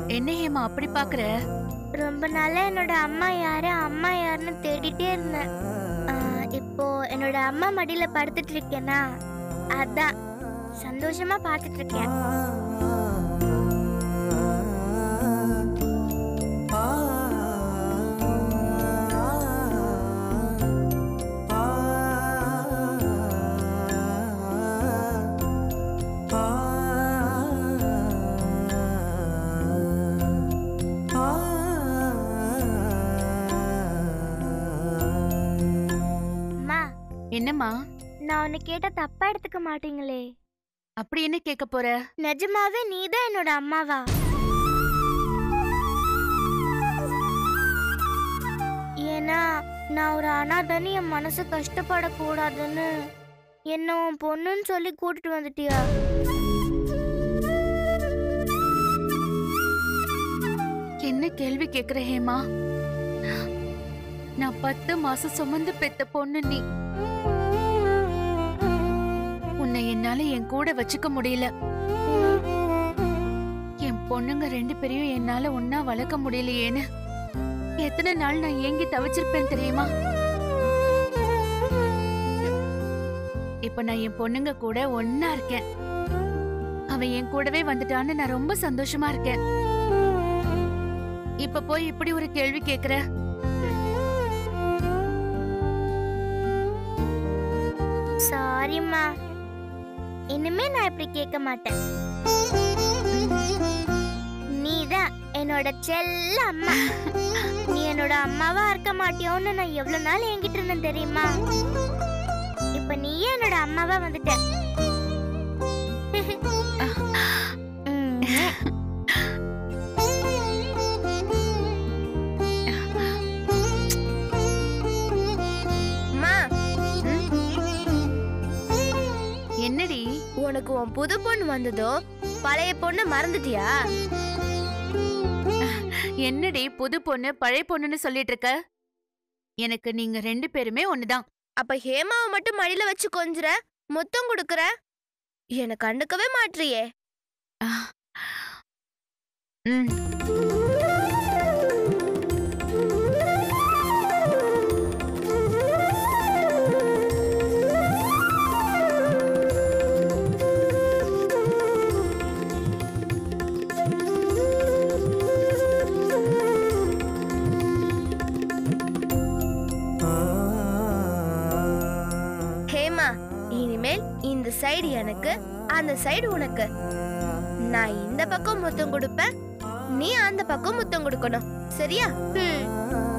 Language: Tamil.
என்ன ஹேமா அப்படி பாக்குற ரொம்ப நாளா என்னோட அம்மா யாரு அம்மா யாருன்னு தேடிட்டே இருந்தேன் ஆ, இப்போ என்னோட அம்மா மடியில படுத்துட்டு இருக்கேனா அதான் சந்தோஷமா பார்த்துட்டு இருக்கேன் அம்மா என்னம்மா நான் உன்னை கேட்டா தப்பா எடுத்துக்க மாட்டீங்களே அப்படி என்ன கேட்க போற நிஜமாவே நீதான் என்னோட அம்மாவா ஏன்னா நான் ஒரு அனாதனி என் மனசு கஷ்டப்படக்கூடாதுன்னு என்ன உன் பொண்ணுன்னு சொல்லி கூட்டிட்டு வந்துட்டியா என்ன கேள்வி கேக்குற ஹேமா நான் பத்து மாசம் சுமந்து பெத்த பொண்ணு நீ உன்னை என்னால என் கூட வச்சுக்க முடியல என் பொண்ணுங்க ரெண்டு பேரையும் என்னால ஒன்னா வளர்க்க முடியலையேன்னு எத்தனை நாள் நான் ஏங்கி தவிச்சிருப்பேன் தெரியுமா இப்ப நான் என் பொண்ணுங்க கூட ஒன்னா இருக்கேன் அவன் என் கூடவே வந்துட்டான்னு நான் ரொம்ப சந்தோஷமா இருக்கேன் இப்ப போய் இப்படி ஒரு கேள்வி கேக்குற சாரிம்மா இனிமே நான் இப்படி கேட்க மாட்டேன் நீதான் என்னோட செல்ல அம்மா நீ என்னோட அம்மாவா இருக்க மாட்டியோன்னு நான் எவ்வளவு நாள் என்கிட்ட இருந்தேன் தெரியுமா இப்ப நீயே என்னோட அம்மாவா வந்துட்ட ம். அம்மா என்னடி உனக்கு உன் புது பொண்ணு வந்ததோ பழைய பொண்ணு மறந்துட்டியா என்னடி புது பொண்ணு பழைய பொண்ணுன்னு சொல்லிட்டு இருக்க எனக்கு நீங்க ரெண்டு பேருமே ஒண்ணுதான் அப்ப ஹேமாவை மட்டும் மடியில வச்சு கொஞ்சுற முத்தம் கொடுக்கற என்ன கண்டுக்கவே மாட்றியே ம். ஹேமா இனிமேல் இந்த சைடு எனக்கு அந்த சைடு உனக்கு நான் இந்த பக்கம் முத்தம் கொடுப்பேன் நீ அந்த பக்கம் முத்தம் கொடுக்கணும் சரியா ம்.